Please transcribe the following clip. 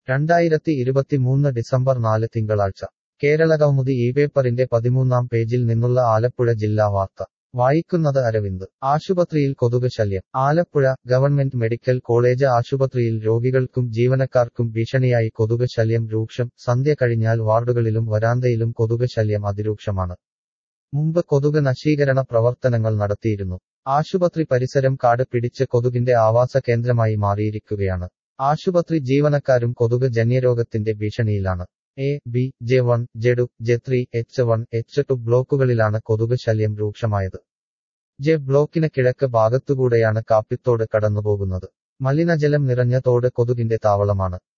രണ്ടായിരത്തി ഇരുപത്തിമൂന്ന് ഡിസംബർ നാല് തിങ്കളാഴ്ച കേരള കൗമുദി ഈ പേപ്പറിന്റെ പതിമൂന്നാം പേജിൽ നിന്നുള്ള ആലപ്പുഴ ജില്ലാ വാർത്ത വായിക്കുന്നത് അരവിന്ദ് ആശുപത്രിയിൽ കൊതുക് ശല്യം ആലപ്പുഴ ഗവൺമെന്റ് മെഡിക്കൽ കോളേജ് ആശുപത്രിയിൽ രോഗികൾക്കും ജീവനക്കാർക്കും ഭീഷണിയായി കൊതുക് ശല്യം രൂക്ഷം സന്ധ്യ കഴിഞ്ഞാൽ വാർഡുകളിലും വരാന്തയിലും കൊതുക് ശല്യം അതിരൂക്ഷമാണ് മുമ്പ് കൊതുക് നശീകരണ പ്രവർത്തനങ്ങൾ നടത്തിയിരുന്നു ആശുപത്രി പരിസരം കാട് പിടിച്ച് കൊതുകിന്റെ ആവാസ കേന്ദ്രമായി മാറിയിരിക്കുകയാണ് ആശുപത്രി ജീവനക്കാരും കൊതുക് ജന്യരോഗത്തിന്റെ ഭീഷണിയിലാണ് എ ബി ജെ വൺ ജെഡു J three H one H two ബ്ലോക്കുകളിലാണ് കൊതുക് ശല്യം രൂക്ഷമായത് ജെ ബ്ലോക്കിന് കിഴക്ക് ഭാഗത്തുകൂടെയാണ് കാപ്പിത്തോട് കടന്നുപോകുന്നത് മലിനജലം നിറഞ്ഞ തോട് കൊതുകിന്റെ താവളമാണ്